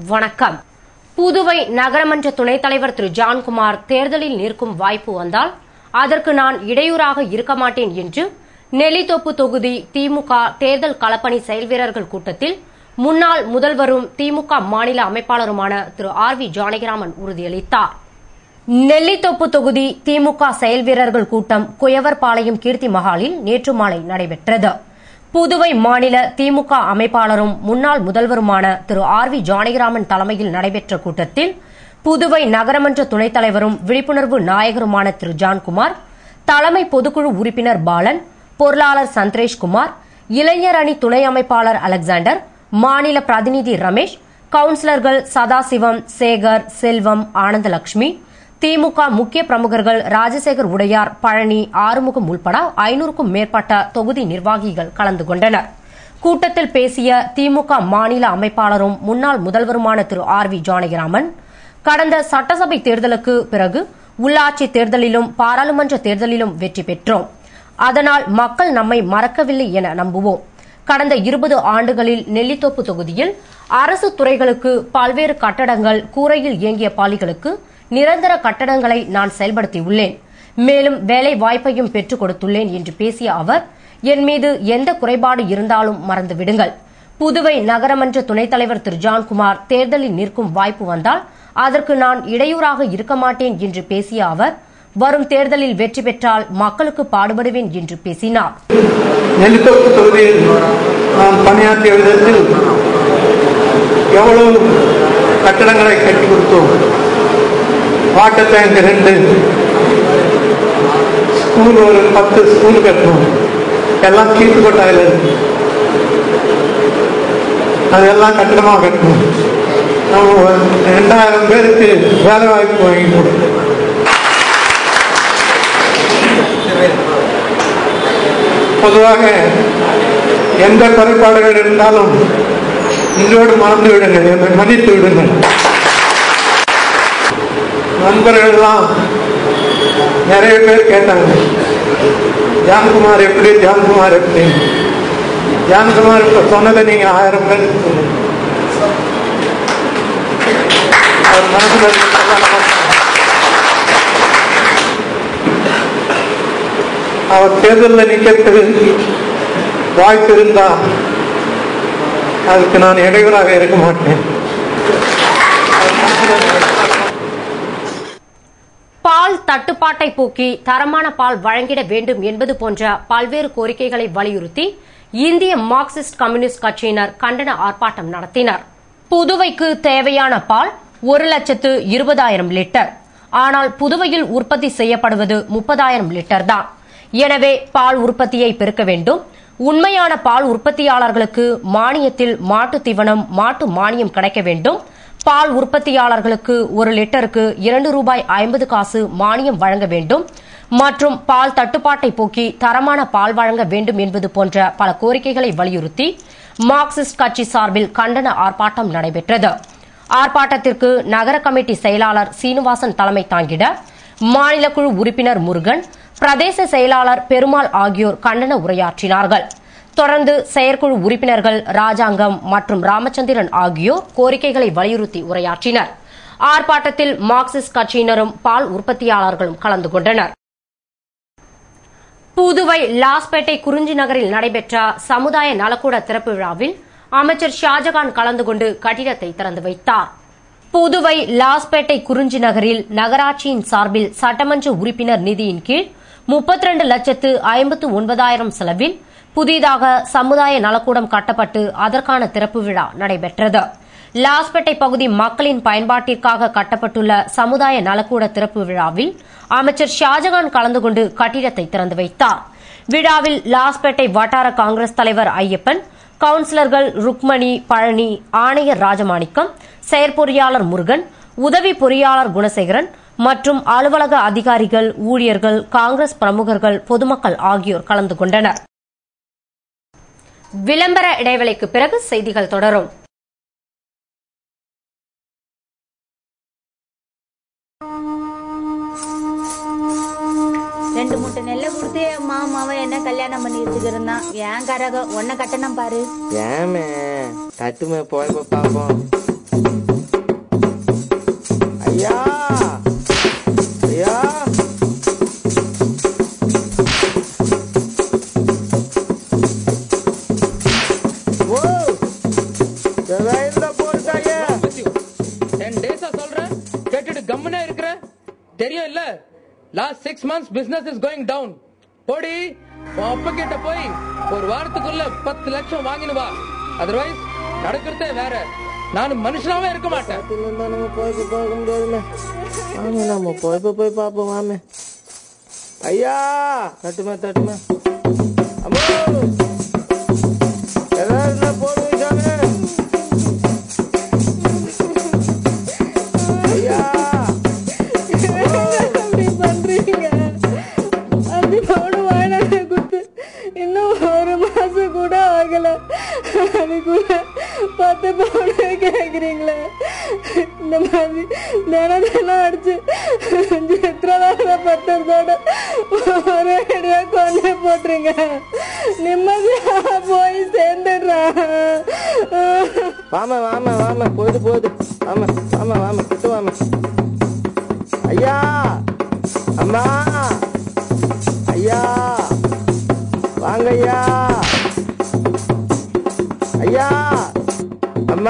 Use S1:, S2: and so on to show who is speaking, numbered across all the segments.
S1: வணக்கம் புதுவை நகரமன்ற துணைத் தலைவர் திரு ஜான்குமார் தேர்தலில் நிற்கும் வாய்ப்பு வந்தால் அதற்கு நான் இடையூறாக இருக்க மாட்டேன் என்று நெல்லித்தோப்பு தொகுதி திமுக தேர்தல் களப்பணி செயல்வீரர்கள் கூட்டத்தில் முன்னாள் முதல்வரும் திமுக மாநில அமைப்பாளருமான திரு ஆர் வி ஜானகிராமன் உறுதியளித்தார் நெல்லித்தோப்பு தொகுதி திமுக செயல்வீரர்கள் கூட்டம் குயவர்பாளையம் கீர்த்தி மஹாலில் நேற்று மாலை நடைபெற்றது புதுவை மாநில திமுக அமைப்பாளரும் முன்னாள் முதல்வருமான திரு ஆர் வி ஜானகிராமன் தலைமையில் நடைபெற்ற கூட்டத்தில் புதுவை நகரமன்ற துணைத் தலைவரும் விழிப்புணர்வு நாயகருமான திரு ஜான்குமார் தலைமை பொதுக்குழு உறுப்பினர் பாலன் பொருளாளர் சந்திரேஷ்குமார் இளைஞர் அணி துணை அமைப்பாளர் அலெக்சாண்டர் மாநில பிரதிநிதி ரமேஷ் கவுன்சிலர்கள் சதாசிவம் சேகர் செல்வம் ஆனந்தலட்சுமி திமுக முக்கிய பிரமுகர்கள் ராஜசேகர் உடையார் பழனி ஆறுமுகம் உள்பட ஐநூறுக்கும் மேற்பட்ட தொகுதி நிர்வாகிகள் கலந்து கொண்டனர் கூட்டத்தில் பேசிய திமுக மாநில அமைப்பாளரும் முன்னாள் முதல்வருமான திரு ஆர் வி ஜானகிராமன் கடந்த சட்டசபை தேர்தலுக்கு பிறகு உள்ளாட்சி தேர்தலிலும் பாராளுமன்ற தேர்தலிலும் வெற்றி பெற்றோம் அதனால் மக்கள் நம்மை மறக்கவில்லை என நம்புவோம் கடந்த இருபது ஆண்டுகளில் நெல்லித்தோப்பு தொகுதியில் அரசு துறைகளுக்கு பல்வேறு கட்டடங்கள் கூரையில் இயங்கிய பாலிகளுக்கு நிரந்தர கட்டடங்களை நான் செயல்படுத்தியுள்ளேன் மேலும் வேலை வாய்ப்பையும் பெற்றுக் கொடுத்துள்ளேன் என்று பேசிய அவர் என் மீது எந்த குறைபாடு இருந்தாலும் மறந்துவிடுங்கள் புதுவை நகரமன்ற துணைத் தலைவர் திரு ஜான்குமார் தேர்தலில் நிற்கும் வாய்ப்பு வந்தால் அதற்கு நான் இடையூறாக இருக்க மாட்டேன் என்று பேசிய அவர் வரும் தேர்தலில் வெற்றி பெற்றால் மக்களுக்கு பாடுபடுவேன் என்று பேசினார்
S2: நெல்லித்தோப்பு தொகுதியில் நான் பணியாற்றிய விதத்தில் எவ்வளவு கட்டடங்களை கட்டி கொடுத்தோம் வாட்டர் டேங்க் ரெண்டு ஸ்கூல் ஒரு பத்து ஸ்கூல் கட்டணும் எல்லாம் கீழ்த்து கொட்டாயில் இருக்கு அதெல்லாம் கட்டணமாக கட்டணும் நம்ம ஒரு ரெண்டாயிரம் பேருக்கு வேலை வாய்ப்பு வாங்கி கொடுத்தோம் பொதுவாக எந்த குறைபாடுகள் இருந்தாலும் இன்றோடு மறந்து விடுங்கள் என்னை மன்னித்து விடுங்கள் நண்பர்கள் எல்லாம் நிறைய பேர் கேட்டாங்க ஜான்குமார் எப்படி ஜான்குமார் எப்படி ஜான்குமார் இப்ப சொன்னதை நீங்க ஆயிரம் பேர் சொல்லுங்க. அவர் மனசுல இருக்கிறதெல்லாம் நமக்கு அவர் தேர்தலில் நிற்கிறதுக்கு வாய்ப்பு இருந்தா அதுக்கு நான் இடையூறாக இருக்க மாட்டேன்
S1: பால் தட்டுப்பாட்டை போக்கி தரமான பால் வழங்கிட வேண்டும் என்பது போன்ற பல்வேறு கோரிக்கைகளை வலியுறுத்தி இந்திய மார்க்சிஸ்ட் கம்யூனிஸ்ட் கட்சியினர் கண்டன ஆர்ப்பாட்டம் நடத்தினர் புதுவைக்கு தேவையான பால் ஒரு லட்சத்து இருபதாயிரம் லிட்டர் ஆனால் புதுவையில் உற்பத்தி செய்யப்படுவது முப்பதாயிரம் லிட்டர் தான் எனவே பால் உற்பத்தியை பெருக்க வேண்டும் உண்மையான பால் உற்பத்தியாளர்களுக்கு மானியத்தில் மாட்டு தீவனம் மாட்டு மானியம் கிடைக்க வேண்டும் பால் உற்பத்தியாளர்களுக்கு ஒரு லிட்டருக்கு இரண்டு ரூபாய் ஐம்பது காசு மானியம் வழங்க வேண்டும் மற்றும் பால் தட்டுப்பாட்டை போக்கி தரமான பால் வழங்க வேண்டும் என்பது போன்ற பல கோரிக்கைகளை வலியுறுத்தி மார்க்சிஸ்ட் கட்சி சார்பில் கண்டன ஆர்ப்பாட்டம் நடைபெற்றது ஆர்ப்பாட்டத்திற்கு நகர கமிட்டி செயலாளர் சீனிவாசன் தலைமை தாங்கிட மாநில குழு உறுப்பினர் முருகன் பிரதேச செயலாளர் பெருமாள் ஆகியோர் கண்டன உரையாற்றினார்கள் தொடர்ந்து செயற்குழு உறுப்பினர்கள் ராஜாங்கம் மற்றும் ராமச்சந்திரன் ஆகியோர் கோரிக்கைகளை வலியுறுத்தி உரையாற்றினர் ஆர்ப்பாட்டத்தில் மார்க்சிஸ்ட் கட்சியினரும் பால் உற்பத்தியாளர்களும் கலந்து கொண்டனர் புதுவை லாஸ்பேட்டை குறிஞ்சி நகரில் நடைபெற்ற சமுதாய நலக்கூட திறப்பு விழாவில் அமைச்சர் ஷாஜகான் கலந்து கொண்டு கட்டிடத்தை திறந்து வைத்தார் புதுவை லாஸ்பேட்டை குறிஞ்சி நகரில் நகராட்சியின் சார்பில் சட்டமன்ற உறுப்பினர் நிதியின் கீழ் முப்பத்தி ரெண்டு லட்சத்து ஐம்பத்து ஒன்பதாயிரம் செலவில் புதிதாக சமுதாய நலக்கூடம் கட்டப்பட்டு அதற்கான திறப்பு விழா நடைபெற்றது லாஸ்பேட்டை பகுதி மக்களின் பயன்பாட்டிற்காக கட்டப்பட்டுள்ள சமுதாய நலக்கூட திறப்பு விழாவில் அமைச்சர் ஷாஜகான் கலந்து கொண்டு கட்டிடத்தை திறந்து வைத்தார் விழாவில் லாஸ்பேட்டை வட்டார காங்கிரஸ் தலைவர் ஐயப்பன் கவுன்சிலர்கள் ருக்மணி பழனி ஆணையர் ராஜமாணிக்கம் செயற்பொறியாளர் முருகன் உதவி பொறியாளர் குணசேகரன் மற்றும் அலுவலக அதிகாரிகள் ஊழியர்கள் காங்கிரஸ் பிரமுகர்கள் பொதுமக்கள் ஆகியோர் கலந்து கொண்டனர் விளம்பர இடைவேளைக்கு பிறகு செய்திகள் தொடரும்
S3: ரெண்டு மூட்டை நெல்லை கொடுத்து என் மாமாவை என்ன கல்யாணம் பண்ணி வச்சுக்கிறந்தான் ஏன் கரகம் உன்னை கட்டணம் பாரு
S4: ஏமே கட்டுமே போய் போய் பார்ப்போம் last six months business is going down போடி உன் அப்பா கிட்ட போய் ஒரு வாரத்துக்குள்ள பத்து லட்சம் வாங்கினு வா அதர்வைஸ் நடக்கிறதே வேற நான் மனுஷனாவே இருக்க மாட்டேன்
S5: இருந்தா நம்ம போய் போய் பார்க்க முடியாதுல்ல வாங்க நம்ம போய் போய் போய் பார்ப்போம் வாமே ஐயா தட்டுமா தட்டுமா அம்மோ ஏதாவது இருந்தா போடுங்க சாமி ஐயா
S3: அப்படி பண்றீங்க அஞ்சு பவுன் வாடகை கொடுத்து இன்னும் ஒரு மாசம் கூட ஆகல அதுக்குள்ள பத்து பவுன் கேக்குறீங்களே இந்த மாதிரி தினம் தினம் அடிச்சு சித்திரவாதப்பட்டதோட ஒரே அடியா கொண்டு போட்டுருங்க நிம்மதியா போய் சேர்ந்துடுறான்
S5: வாம வாம வாம போகுது போகுது வாம வாம வாம கிட்ட வாம ஐயா அம்மா ஐயா வாங்க ஐயா ஐயா அம்மா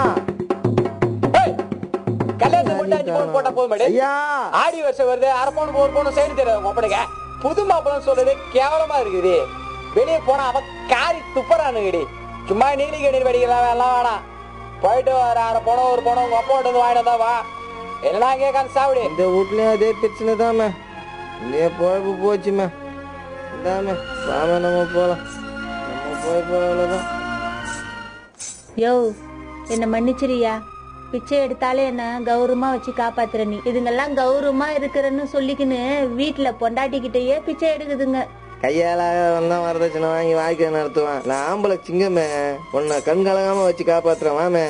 S4: கல்யாணத்தை மட்டும் அஞ்சு பவுன் போட்டா போதும் மேடம்
S5: ஐயா
S4: ஆடி வருஷம் வருது அரை பவுன் ஒரு பவுன் சைடு தெரியாது ஒப்பனுங்க புது மாப்பிளம் சொல்றது கேவலமா இருக்குது வெளியே போனா அவன் காரி துப்புறானுங்கடி சும்மா நீலி கண்ணீர் வெடிக்கலாம் எல்லாம் வேணாம் போயிட்டு வர அரை பணம் ஒரு பணம் உங்க அப்பா வந்து வாங்கிட்டு வந்தா வா என்னடா கேட்காது சாப்பிடு
S5: இந்த வீட்லயும் அதே பிரச்சனை தாம்மா இல்லையே பொழப்பு போச்சுமா இந்தாம வாம நம்ம போலாம் நம்ம போய் போய் அவ்வளோதான்
S3: யோ என்ன மன்னிச்சிரியா பிச்சை எடுத்தாலே என்ன கௌரவமா வச்சு காப்பாத்துற நீ இதுங்கெல்லாம் கௌரவமா இருக்கிறன்னு சொல்லிக்கின்னு வீட்டுல பொண்டாட்டிக்கிட்டயே பிச்சை எடுக்குதுங்க
S5: கையால வந்தா வரதட்சணை வாங்கி வாழ்க்கை நடத்துவான் நான் ஆம்பளை சிங்கமே உன்னை கண் கலங்காம வச்சு காப்பாத்துறேன் வாமே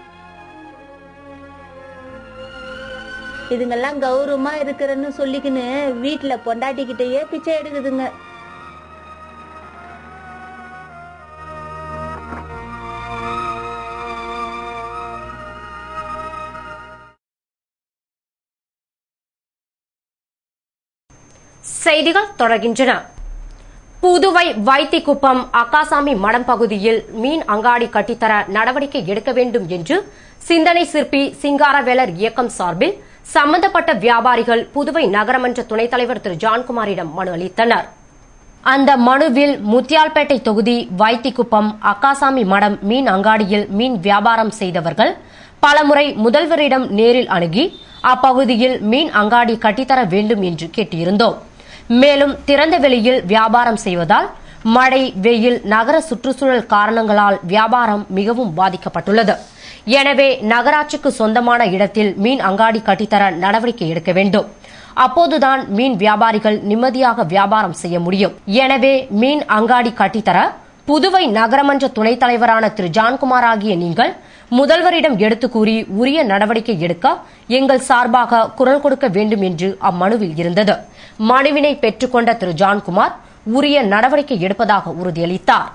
S3: இதுங்கெல்லாம் கௌரவமா இருக்கிறன்னு சொல்லிக்கின்னு வீட்டுல பொண்டாட்டிக்கிட்டயே பிச்சை எடுக்குதுங்க
S1: செய்திகள் தொடர்கின்றன புதுவை வைத்திக்குப்பம் அக்காசாமி மடம் பகுதியில் மீன் அங்காடி கட்டித்தர நடவடிக்கை எடுக்க வேண்டும் என்று சிந்தனை சிற்பி சிங்காரவேலர் இயக்கம் சார்பில் சம்பந்தப்பட்ட வியாபாரிகள் புதுவை நகரமன்ற துணைத் தலைவர் திரு ஜான்குமாரிடம் மனு அளித்தனர் அந்த மனுவில் முத்தியால்பேட்டை தொகுதி வைத்திக்குப்பம் அக்காசாமி மடம் மீன் அங்காடியில் மீன் வியாபாரம் செய்தவர்கள் பலமுறை முதல்வரிடம் நேரில் அணுகி அப்பகுதியில் மீன் அங்காடி கட்டித்தர வேண்டும் என்று கேட்டிருந்தோம் மேலும் திறந்த வெளியில் வியாபாரம் செய்வதால் மழை வெயில் நகர சுற்றுச்சூழல் காரணங்களால் வியாபாரம் மிகவும் பாதிக்கப்பட்டுள்ளது எனவே நகராட்சிக்கு சொந்தமான இடத்தில் மீன் அங்காடி கட்டித்தர நடவடிக்கை எடுக்க வேண்டும் அப்போதுதான் மீன் வியாபாரிகள் நிம்மதியாக வியாபாரம் செய்ய முடியும் எனவே மீன் அங்காடி கட்டித்தர புதுவை நகரமன்ற துணைத் தலைவரான திரு ஜான்குமார் ஆகிய நீங்கள் முதல்வரிடம் எடுத்து கூறி உரிய நடவடிக்கை எடுக்க எங்கள் சார்பாக குரல் கொடுக்க வேண்டும் என்று அம்மனுவில் இருந்தது மனுவினை பெற்றுக்கொண்ட திரு ஜான்குமார் உரிய நடவடிக்கை எடுப்பதாக உறுதியளித்தார்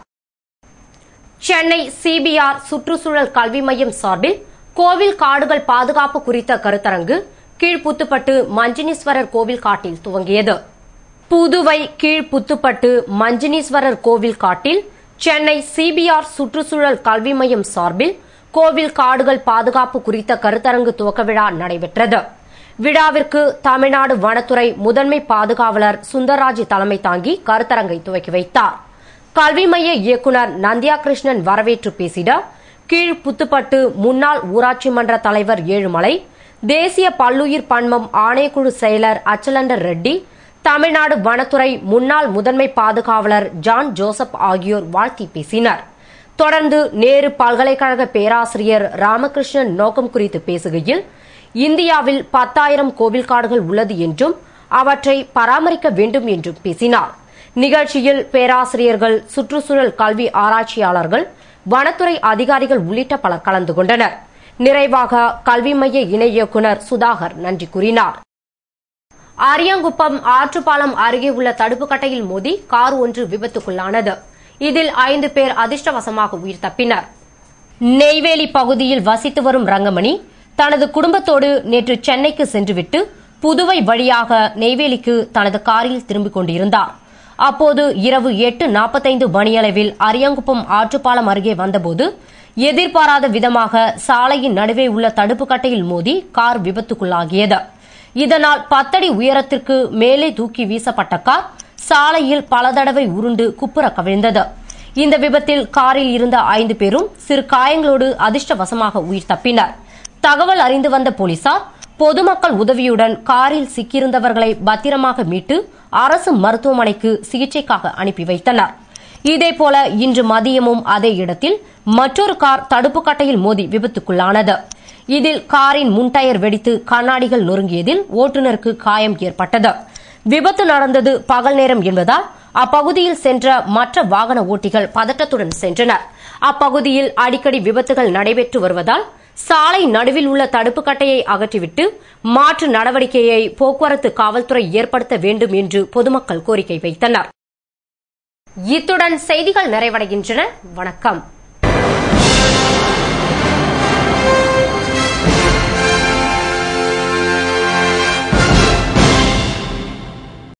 S1: சென்னை சிபிஆர் சுற்றுச்சூழல் கல்வி மையம் சார்பில் கோவில் காடுகள் பாதுகாப்பு குறித்த கருத்தரங்கு கீழ்ப்புத்துப்பட்டு மஞ்சினீஸ்வரர் கோவில் காட்டில் துவங்கியது புதுவை கீழ்ப்புத்துப்பட்டு மஞ்சினீஸ்வரர் கோவில் காட்டில் சென்னை சிபிஆர் சுற்றுச்சூழல் கல்வி மையம் சார்பில் கோவில் காடுகள் பாதுகாப்பு குறித்த கருத்தரங்கு துவக்க விழா நடைபெற்றது விழாவிற்கு தமிழ்நாடு வனத்துறை முதன்மை பாதுகாவலர் சுந்தரராஜ் தலைமை தாங்கி கருத்தரங்கை துவக்கி வைத்தார் கல்வி மைய இயக்குநர் நந்தியா கிருஷ்ணன் வரவேற்று பேசிட கீழ் புத்துப்பட்டு முன்னாள் ஊராட்சி மன்ற தலைவர் ஏழுமலை தேசிய பல்லுயிர் பன்மம் ஆணையக்குழு செயலர் அச்சலண்டர் ரெட்டி தமிழ்நாடு வனத்துறை முன்னாள் முதன்மை பாதுகாவலர் ஜான் ஜோசப் ஆகியோர் வாழ்த்தி பேசினர் தொடர்ந்து நேரு பல்கலைக்கழக பேராசிரியர் ராமகிருஷ்ணன் நோக்கம் குறித்து பேசுகையில் இந்தியாவில் பத்தாயிரம் கோவில் காடுகள் உள்ளது என்றும் அவற்றை பராமரிக்க வேண்டும் என்றும் பேசினார் நிகழ்ச்சியில் பேராசிரியர்கள் சுற்றுச்சூழல் கல்வி ஆராய்ச்சியாளர்கள் வனத்துறை அதிகாரிகள் உள்ளிட்ட பலர் கலந்து கொண்டனர் நிறைவாக கல்வி மைய இணை இயக்குநர் சுதாகர் நன்றி கூறினார் அரியாங்குப்பம் ஆற்றுப்பாலம் அருகே உள்ள தடுப்புக்கட்டையில் மோதி கார் ஒன்று விபத்துக்குள்ளானது இதில் ஐந்து பேர் அதிர்ஷ்டவசமாக உயிர் தப்பினர் நெய்வேலி பகுதியில் வசித்து வரும் ரங்கமணி தனது குடும்பத்தோடு நேற்று சென்னைக்கு சென்றுவிட்டு புதுவை வழியாக நெய்வேலிக்கு தனது காரில் திரும்பிக் கொண்டிருந்தார் அப்போது இரவு எட்டு நாற்பத்தைந்து மணியளவில் அரியாங்குப்பம் ஆற்றுப்பாலம் அருகே வந்தபோது எதிர்பாராத விதமாக சாலையின் நடுவே உள்ள தடுப்புக்கட்டையில் மோதி கார் விபத்துக்குள்ளாகியது இதனால் பத்தடி உயரத்திற்கு மேலே தூக்கி வீசப்பட்ட கார் சாலையில் பல தடவை உருண்டு குப்புற கவிழ்ந்தது இந்த விபத்தில் காரில் இருந்த ஐந்து பேரும் சிறு காயங்களோடு அதிர்ஷ்டவசமாக உயிர் தப்பினர் தகவல் அறிந்து வந்த போலீசார் பொதுமக்கள் உதவியுடன் காரில் சிக்கியிருந்தவர்களை பத்திரமாக மீட்டு அரசு மருத்துவமனைக்கு சிகிச்சைக்காக அனுப்பி வைத்தனர் இதேபோல இன்று மதியமும் அதே இடத்தில் மற்றொரு கார் தடுப்பு கட்டையில் மோதி விபத்துக்குள்ளானது இதில் காரின் முன் டயர் வெடித்து கண்ணாடிகள் நொறுங்கியதில் ஓட்டுநருக்கு காயம் ஏற்பட்டது விபத்து நடந்தது பகல் நேரம் என்பதால் அப்பகுதியில் சென்ற மற்ற வாகன ஓட்டிகள் பதட்டத்துடன் சென்றனர் அப்பகுதியில் அடிக்கடி விபத்துகள் நடைபெற்று வருவதால் சாலை நடுவில் உள்ள தடுப்பு கட்டையை அகற்றிவிட்டு மாற்று நடவடிக்கையை போக்குவரத்து காவல்துறை ஏற்படுத்த வேண்டும் என்று பொதுமக்கள் கோரிக்கை வைத்தனர் இத்துடன் செய்திகள் நிறைவடைகின்றன வணக்கம்